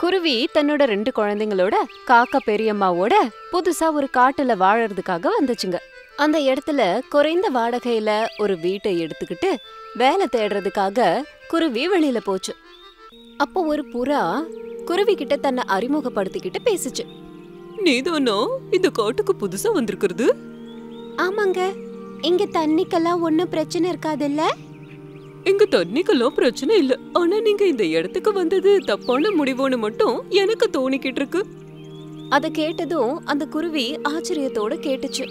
குருவி தன்னோட ரெண்டு குழந்தைங்களோட காக்கா பெரியம்மாவோட புதுசா ஒரு காட்டுல வாழறதுக்காக வந்துச்சுங்க அந்த இடத்துல குறைந்த வாடகையில ஒரு வீட்டை எடுத்துக்கிட்டு வேலை தேடுறதுக்காக குருவி வெளியில போச்சு அப்போ ஒரு புறா குருவி கிட்ட தன்னை அறிமுகப்படுத்திக்கிட்டு பேசுச்சு நீதானா இந்த காட்டுக்கு புதுசா வந்திருக்கிறது ஆமாங்க இங்க தண்ணிக்கெல்லாம் ஒன்னும் பிரச்சனை இருக்காதுல்ல இங்க தண்ணிக்கெல்லாம் பிரச்சனை இல்ல ஆனா நீங்க இந்த இடத்துக்கு வந்தது தப்பான முடிவுன்னு மட்டும் எனக்கு தோணிக்கிட்டு இருக்கு அத கேட்டதும் அந்த குருவி ஆச்சரியத்தோட கேட்டுச்சு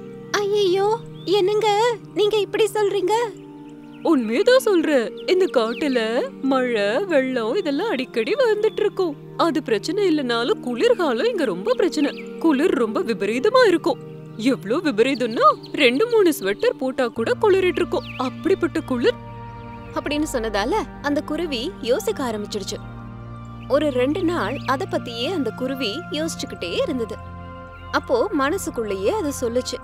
ஐயோ என்னங்க நீங்க இப்படி சொல்றீங்க உண்மையதான் சொல்றேன் இந்த காட்டுல மழை வெள்ளம் இதெல்லாம் அடிக்கடி வந்துட்டு இருக்கும் அது பிரச்சனை இல்லனாலும் குளிர்காலம் இங்க ரொம்ப பிரச்சனை குளிர் ரொம்ப விபரீதமா இருக்கும் எவ்ளோ விபரீதம்னா ரெண்டு மூணு ஸ்வெட்டர் போட்டா கூட குளிரிட்டு இருக்கும் அப்படிப்பட்ட குளிர் அப்படின்னு சொன்னதால அந்த குருவி யோசிக்க ஆரம்பிச்சிடுச்சு ஒரு ரெண்டு நாள் அத பத்தியே அந்த குருவி யோசிச்சுக்கிட்டே இருந்தது அப்போ மனசுக்குள்ளேயே அது சொல்லுச்சு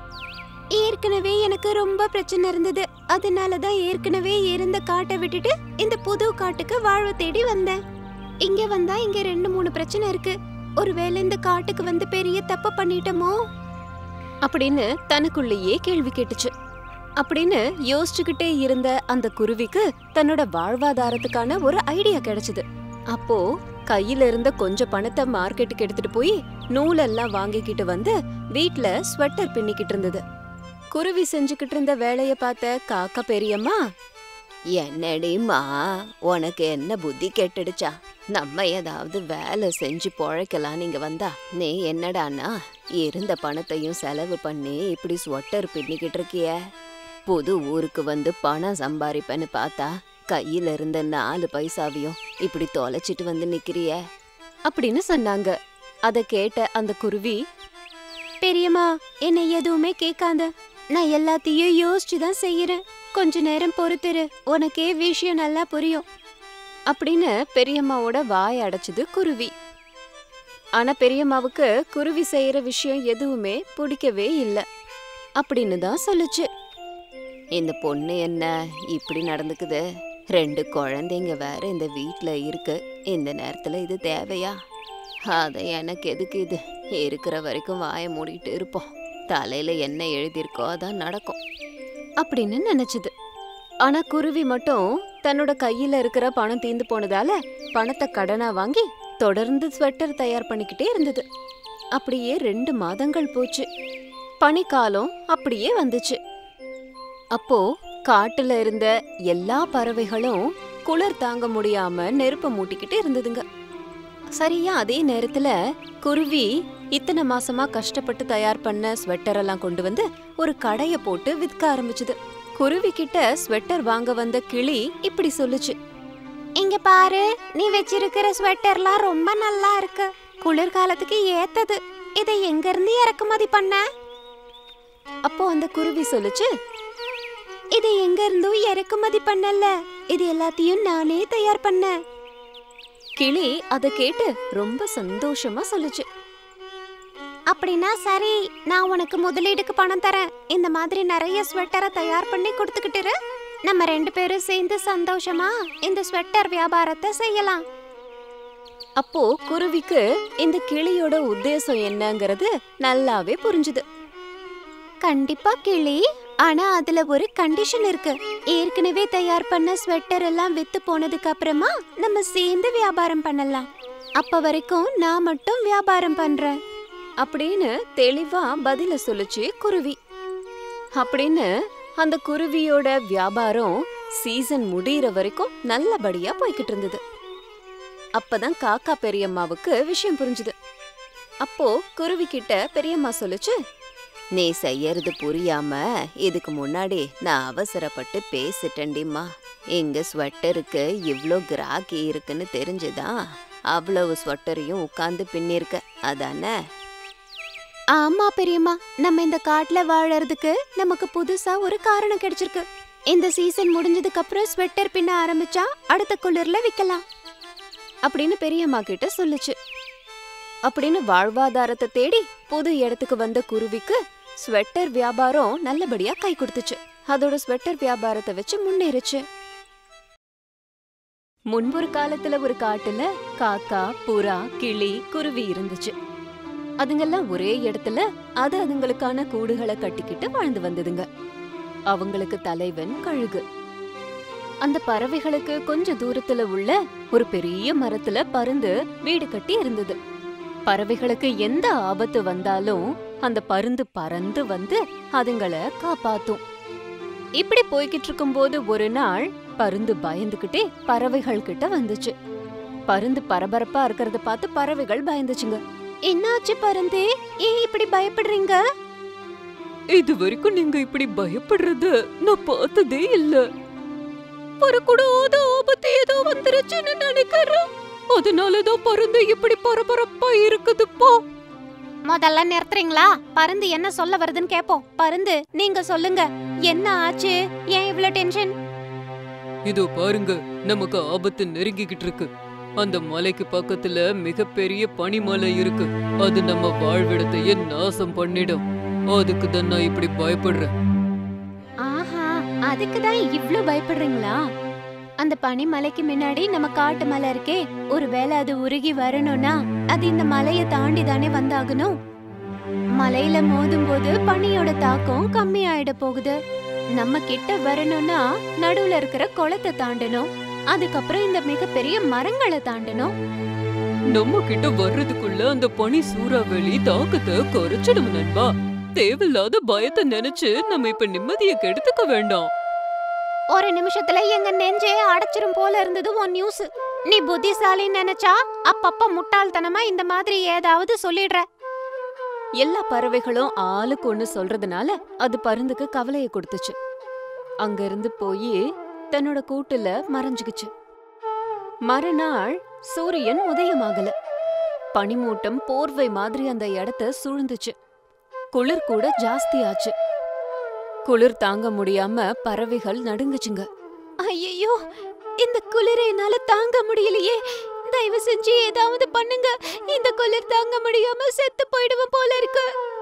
ஏற்கனவே எனக்கு ரொம்ப பிரச்சனை இருந்தது அதனாலதான் ஏற்கனவே இருந்த காட்டை விட்டுட்டு இந்த புது காட்டுக்கு வாழ்வு தேடி வந்தேன் இங்க வந்தா இங்க ரெண்டு மூணு பிரச்சனை இருக்கு ஒருவேளை இந்த காட்டுக்கு வந்து பெரிய தப்பு பண்ணிட்டோமோ அப்படின்னு தனக்குள்ளேயே கேள்வி கேட்டுச்சு அப்படின்னு யோசிச்சுக்கிட்டே இருந்த அந்த குருவிக்கு தன்னோட வாழ்வாதாரத்துக்கான ஒரு ஐடியா கிடைச்சது அப்போ கையில இருந்த கொஞ்சம் பணத்தை மார்க்கெட்டுக்கு எடுத்துட்டு போய் நூலெல்லாம் வாங்கிக்கிட்டு வந்து வீட்ல ஸ்வெட்டர் பின்னிக்கிட்டு இருந்தது குருவி செஞ்சுக்கிட்டு இருந்த வேலைய பார்த்த காக்கா பெரியம்மா என்னடிமா உனக்கு என்ன புத்தி கெட்டுடுச்சா நம்ம ஏதாவது வேலை செஞ்சு பொழைக்கலாம் நீங்க வந்தா நீ என்னடான்னா இருந்த பணத்தையும் செலவு பண்ணி இப்படி ஸ்வெட்டர் பின்னிக்கிட்டு இருக்கிய புது ஊருக்கு வந்து பணம் சம்பாரிப்பேன்னு பார்த்தா கையில இருந்த நாலு பைசாவையும் இப்படி தொலைச்சிட்டு வந்து நிக்கிறிய அப்படின்னு சொன்னாங்க அத கேட்ட அந்த குருவி பெரியம்மா என்னை எதுவுமே கேட்காத நான் எல்லாத்தையும் யோசிச்சு தான் செய்யறேன் கொஞ்ச நேரம் பொறுத்துரு உனக்கே விஷயம் நல்லா புரியும் அப்படின்னு பெரியம்மாவோட வாய் அடைச்சது குருவி ஆனா பெரியம்மாவுக்கு குருவி செய்யற விஷயம் எதுவுமே பிடிக்கவே இல்லை அப்படின்னு தான் சொல்லுச்சு இந்த பொண்ணு என்ன இப்படி நடந்துக்குது ரெண்டு குழந்தைங்க வேற இந்த வீட்ல இருக்கு இந்த நேரத்துல இது தேவையா அத எனக்கு எதுக்கு இது இருக்கிற வரைக்கும் வாயை மூடிட்டு இருப்போம் தலையில என்ன எழுதியிருக்கோ அதான் நடக்கும் அப்படின்னு நினைச்சது ஆனா குருவி மட்டும் தன்னோட கையில இருக்கிற பணம் தீந்து போனதால பணத்தை கடனா வாங்கி தொடர்ந்து ஸ்வெட்டர் தயார் பண்ணிக்கிட்டே இருந்தது அப்படியே ரெண்டு மாதங்கள் போச்சு பனிக்காலம் அப்படியே வந்துச்சு அப்போ காட்டுல இருந்த எல்லா பறவைகளும் குளிர் தாங்க முடியாம நெருப்ப மூட்டிக்கிட்டு இருந்ததுங்க சரியா அதே நேரத்துல குருவி இத்தனை மாசமா கஷ்டப்பட்டு தயார் பண்ண ஸ்வெட்டர் எல்லாம் கொண்டு வந்து ஒரு கடைய போட்டு விற்க ஆரம்பிச்சுது குருவி கிட்ட ஸ்வெட்டர் வாங்க வந்த கிளி இப்படி சொல்லுச்சு இங்க பாரு நீ வச்சிருக்கிற ஸ்வெட்டர்லாம் ரொம்ப நல்லா இருக்கு குளிர்காலத்துக்கு ஏத்தது இதை எங்க இருந்து இறக்குமதி பண்ண அப்போ அந்த குருவி சொல்லுச்சு இது எங்க இருந்தும் இறக்குமதி பண்ணல இது எல்லாத்தையும் நானே தயார் பண்ணேன் கிளி அத கேட்டு ரொம்ப சந்தோஷமா சொல்லுச்சு அப்படின்னா சரி நான் உனக்கு முதலீடுக்கு பணம் தரேன் இந்த மாதிரி நிறைய ஸ்வெட்டரை தயார் பண்ணி கொடுத்துக்கிட்டு நம்ம ரெண்டு பேரும் சேர்ந்து சந்தோஷமா இந்த ஸ்வெட்டர் வியாபாரத்தை செய்யலாம் அப்போ குருவிக்கு இந்த கிளியோட உத்தேசம் என்னங்கிறது நல்லாவே புரிஞ்சுது கண்டிப்பா கிளி ஆனா அதுல ஒரு கண்டிஷன் இருக்கு ஏற்கனவே தயார் பண்ண ஸ்வெட்டர் எல்லாம் வித்து போனதுக்கு அப்புறமா நம்ம சேர்ந்து வியாபாரம் பண்ணலாம் அப்ப வரைக்கும் நான் மட்டும் வியாபாரம் பண்றேன் அப்படின்னு தெளிவா பதில சொல்லுச்சு குருவி அப்படின்னு அந்த குருவியோட வியாபாரம் சீசன் முடியிற வரைக்கும் நல்லபடியா போய்கிட்டு இருந்தது அப்பதான் காக்கா பெரியம்மாவுக்கு விஷயம் புரிஞ்சுது அப்போ குருவி கிட்ட பெரியம்மா சொல்லுச்சு நீ செய்யறது புரியாம இதுக்கு முன்னாடி நான் அவசரப்பட்டு பேசிட்டேன்டிம்மா எங்க ஸ்வெட்டருக்கு இவ்ளோ கிராக்கி இருக்குன்னு தெரிஞ்சுதான் அவ்வளவு ஸ்வெட்டரையும் உட்கார்ந்து பின்னிருக்க அதானே ஆமா பெரியம்மா நம்ம இந்த காட்டுல வாழறதுக்கு நமக்கு புதுசா ஒரு காரணம் கிடைச்சிருக்கு இந்த சீசன் முடிஞ்சதுக்கு அப்புறம் ஸ்வெட்டர் பின்ன ஆரம்பிச்சா அடுத்த குளிர்ல விக்கலாம் அப்படின்னு பெரியம்மா கிட்ட சொல்லுச்சு அப்படின்னு வாழ்வாதாரத்தை தேடி புது இடத்துக்கு வந்த குருவிக்கு ஸ்வெட்டர் வியாபாரம் நல்லபடியா கை கொடுத்துச்சு அதோட ஸ்வெட்டர் வியாபாரத்தை வச்சு முன்னேறுச்சு முன்பொரு காலத்துல ஒரு காட்டுல காக்கா புறா கிளி குருவி இருந்துச்சு அதுங்கெல்லாம் ஒரே இடத்துல அது அதுங்களுக்கான கூடுகளை கட்டிக்கிட்டு வாழ்ந்து வந்ததுங்க அவங்களுக்கு தலைவன் கழுகு அந்த பறவைகளுக்கு கொஞ்ச தூரத்துல உள்ள ஒரு பெரிய மரத்துல பருந்து வீடு கட்டி இருந்தது பறவைகளுக்கு எந்த ஆபத்து வந்தாலும் அந்த பருந்து பறந்து வந்து அதுங்கள காப்பாத்தும் இப்படி போய்கிட்டு இருக்கும்போது ஒரு நாள் பருந்து பயந்துகிட்டே பறவைகள் கிட்ட வந்துச்சு பருந்து பரபரப்பா இருக்கிறத பார்த்து பறவைகள் பயந்துச்சுங்க என்னாச்சு பருந்தே ஏன் இப்படி பயப்படுறீங்க இது வரைக்கும் நீங்க இப்படி பயப்படுறத நான் பார்த்ததே இல்ல வரக்கூடாத ஆபத்து ஏதோ வந்துருச்சுன்னு நினைக்கிறேன் அதனாலதான் பருந்து இப்படி பரபரப்பா இருக்குதுப்பா முதல்ல நிறுத்துறீங்களா பருந்து என்ன சொல்ல வருதுன்னு கேப்போம் பருந்து நீங்க சொல்லுங்க என்ன ஆச்சு ஏன் இவ்ளோ டென்ஷன் இதோ பாருங்க நமக்கு ஆபத்து நெருங்கிக்கிட்டு இருக்கு அந்த மலைக்கு பக்கத்துல மிகப்பெரிய பனிமலை இருக்கு அது நம்ம வாழ்விடத்தையே நாசம் பண்ணிடும் அதுக்கு தான் நான் இப்படி பயப்படுறேன் ஆஹா அதுக்கு தான் இவ்ளோ பயப்படுறீங்களா அந்த பனிமலைக்கு முன்னாடி நம்ம காட்டு மலை இருக்கே ஒருவேளை அது உருகி வரணும்னா அது இந்த மலைய தாண்டி தானே வந்தாகணும் மலையில மோதும் போது பனியோட தாக்கம் கம்மி ஆயிட போகுது நம்ம கிட்ட வரணும்னா நடுவுல இருக்கிற குளத்தை தாண்டணும் அதுக்கப்புறம் இந்த மிகப்பெரிய மரங்களை தாண்டணும் நம்ம கிட்ட வர்றதுக்குள்ள அந்த பனி சூறாவளி தாக்கத்தை குறைச்சிடும் நண்பா தேவையில்லாத பயத்தை நினைச்சு நம்ம இப்ப நிம்மதியை கெடுத்துக்க வேண்டாம் ஒரு நிமிஷத்துல எங்க நெஞ்சே அடைச்சிரும் போல இருந்தது உன் நியூஸ் நீ புத்திசாலி நினைச்சா அப்பப்ப முட்டாள்தனமா இந்த மாதிரி ஏதாவது சொல்லிடுற எல்லா பறவைகளும் ஆளுக்கு ஒண்ணு சொல்றதுனால அது பருந்துக்கு கவலைய கொடுத்துச்சு அங்க இருந்து போய் தன்னோட கூட்டுல மறைஞ்சுக்குச்சு மறுநாள் சூரியன் உதயமாகல பனிமூட்டம் போர்வை மாதிரி அந்த இடத்த சூழ்ந்துச்சு குளிர் கூட ஜாஸ்தியாச்சு குளிர் தாங்க முடியாம பறவைகள் நடுங்குச்சுங்க ஐயோ இந்த குளிரை என்னால தாங்க முடியலையே தயவு செஞ்சு ஏதாவது பண்ணுங்க இந்த குளிர் தாங்க முடியாம செத்து போயிடுவோம் போல இருக்கு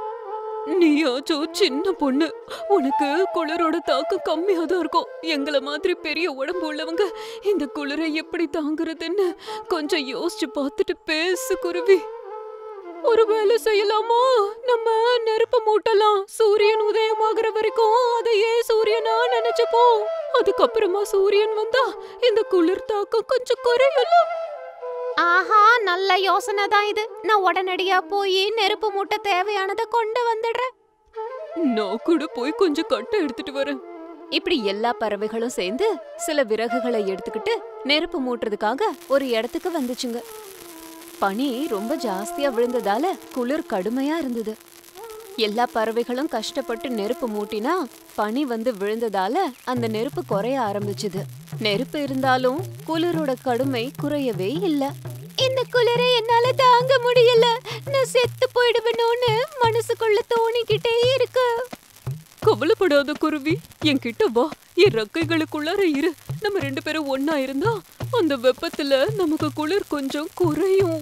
நீயாச்சோ சின்ன பொண்ணு உனக்கு குளிரோட தாக்கம் கம்மியா தான் இருக்கும் எங்கள மாதிரி பெரிய உடம்பு உள்ளவங்க இந்த குளிரை எப்படி தாங்குறதுன்னு கொஞ்சம் யோசிச்சு பார்த்துட்டு பேசு குருவி ஒரு வேலை செய்யலாமா நம்ம நெருப்பு மூட்டலாம் சூரியன் உதயமாகிற வரைக்கும் அதையே சூரியனா நினைச்சுப்போம் அதுக்கப்புறமா சூரியன் வந்தா இந்த குளிர் தாக்கம் கொஞ்சம் குறையலாம் ஆஹா நல்ல யோசனை தான் இது நான் உடனடியா போய் நெருப்பு மூட்டை தேவையானதை கொண்டு வந்துடுறேன் நான் கூட போய் கொஞ்சம் கட்டை எடுத்துட்டு வரேன் இப்படி எல்லா பறவைகளும் சேர்ந்து சில விறகுகளை எடுத்துக்கிட்டு நெருப்பு மூட்டுறதுக்காக ஒரு இடத்துக்கு வந்துச்சுங்க பனி ரொம்ப ஜாஸ்தியா விழுந்ததால குளிர் கடுமையா இருந்தது எல்லா பறவைகளும் கஷ்டப்பட்டு நெருப்பு மூட்டினா பனி வந்து விழுந்ததால அந்த நெருப்பு குறைய ஆரம்பிச்சுது நெருப்பு இருந்தாலும் குளிரோட கடுமை குறையவே இல்ல இந்த குளிரை என்னால தாங்க முடியல நான் செத்து போயிடுவேணும்னு மனசுக்குள்ள தோணிக்கிட்டே இருக்கு கவலைப்படாத குருவி என்கிட்ட வா என் ரெக்கைகளுக்குள்ளார இரு நம்ம ரெண்டு பேரும் ஒண்ணா இருந்தா அந்த வெப்பத்துல நமக்கு குளிர் கொஞ்சம் குறையும்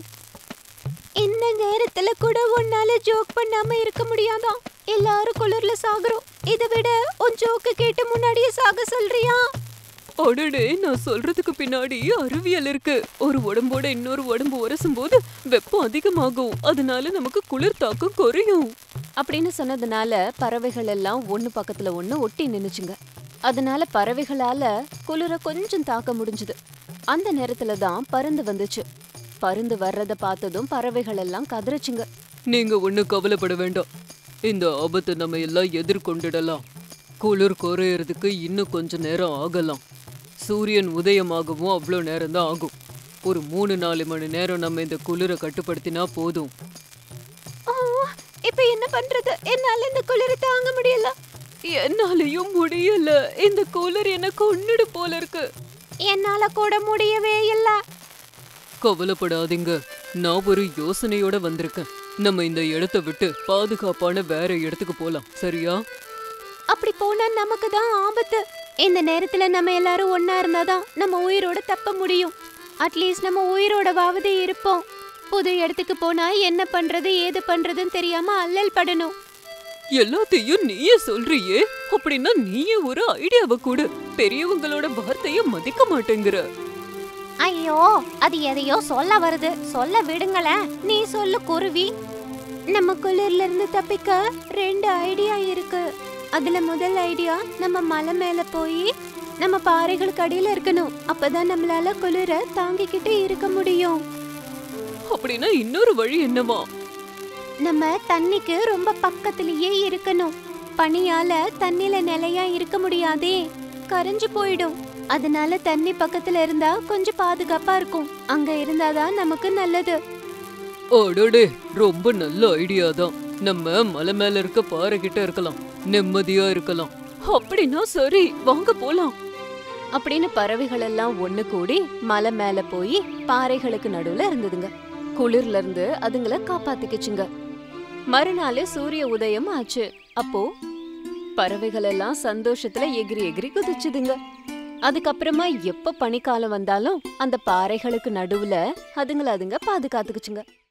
இந்த நேரத்துல கூட உன்னால ஜோக் பண்ணாம இருக்க முடியாதா எல்லாரும் குளிர்ல சாகுறோம் இதை விட உன் ஜோக்கு கேட்டு முன்னாடியே சாக சொல்றியா அடடே நான் சொல்றதுக்கு பின்னாடி அறிவியல் இருக்கு ஒரு உடம்போட இன்னொரு உடம்பு உரசும் போது வெப்பம் அதிகமாகும் அதனால நமக்கு குளிர் தாக்கம் குறையும் அப்படின்னு சொன்னதுனால பறவைகள் எல்லாம் ஒண்ணு பக்கத்துல ஒண்ணு ஒட்டி நின்னுச்சுங்க அதனால பறவைகளால குளிர கொஞ்சம் தாக்க முடிஞ்சுது அந்த நேரத்துல தான் பருந்து வந்துச்சு பருந்து வர்றத பார்த்ததும் பறவைகள் எல்லாம் கதறச்சுங்க நீங்க ஒண்ணு கவலைப்பட வேண்டாம் இந்த ஆபத்தை நம்ம எல்லாம் எதிர்கொண்டிடலாம் குளிர் குறையறதுக்கு இன்னும் கொஞ்ச நேரம் ஆகலாம் சூரியன் உதயமாகவும் அவ்வளோ நேரம் தான் ஆகும் ஒரு மூணு நாலு மணி நேரம் நம்ம இந்த குளிரை கட்டுப்படுத்தினா போதும் இப்ப என்ன பண்றது என்னால இந்த குளிர தாங்க முடியல என்னாலையும் முடியல இந்த குளிர் எனக்கு கொன்னுடு போல இருக்கு என்னால கூட முடியவே இல்ல கவலைப்படாதீங்க நான் ஒரு யோசனையோட வந்திருக்கேன் நம்ம இந்த இடத்த விட்டு பாதுகாப்பான வேற இடத்துக்கு போலாம் சரியா அப்படி போனா நமக்கு தான் ஆபத்து இந்த நேரத்துல நம்ம எல்லாரும் ஒண்ணா இருந்தாதான் நம்ம உயிரோட தப்ப முடியும் அட்லீஸ்ட் நம்ம உயிரோடவாவது இருப்போம் புது இடத்துக்கு போனா என்ன பண்றது ஏது பண்றதுன்னு தெரியாம அல்லல் படணும் எல்லாத்தையும் நீயே சொல்றியே அப்படின்னா நீயே ஒரு ஐடியாவை கொடு பெரியவங்களோட வார்த்தைய மதிக்க மாட்டேங்கிற ஐயோ அது எதையோ சொல்ல வருது சொல்ல விடுங்களேன் நீ சொல்லு குருவி நம்ம குளிர்ல இருந்து தப்பிக்க ரெண்டு ஐடியா இருக்கு அதுல முதல் ஐடியா நம்ம மலை மேல போய் நம்ம பாறைகளுக்கு அடியில இருக்கணும் அப்பதான் நம்மளால குளிர தாங்கிக்கிட்டு இருக்க முடியும் அப்படின்னா இன்னொரு வழி என்னவா நம்ம தண்ணிக்கு ரொம்ப பக்கத்திலேயே இருக்கணும் பனியால தண்ணில நிலையா இருக்க முடியாதே கரைஞ்சு போயிடும் அதனால தண்ணி பக்கத்துல இருந்தா கொஞ்சம் பாதுகாப்பா இருக்கும் அங்க இருந்தாதான் நமக்கு நல்லது அடடே ரொம்ப நல்ல ஐடியா தான் நம்ம மலை மேல இருக்க பாறை கிட்ட இருக்கலாம் நிம்மதியா இருக்கலாம் அப்படின்னா சரி வாங்க போலாம் அப்படின்னு பறவைகள் எல்லாம் ஒண்ணு கூடி மலை மேல போய் பாறைகளுக்கு நடுவுல இருந்ததுங்க குளிர்ல இருந்து அதுங்கள காப்பாத்திக்கிச்சுங்க மறுநாள் சூரிய உதயம் ஆச்சு அப்போ பறவைகள் எல்லாம் சந்தோஷத்துல எகிரி எகிரி குதிச்சுதுங்க அதுக்கப்புறமா எப்ப பனிக்காலம் வந்தாலும் அந்த பாறைகளுக்கு நடுவுல அதுங்கள அதுங்க பாதுகாத்துக்குச்சுங்க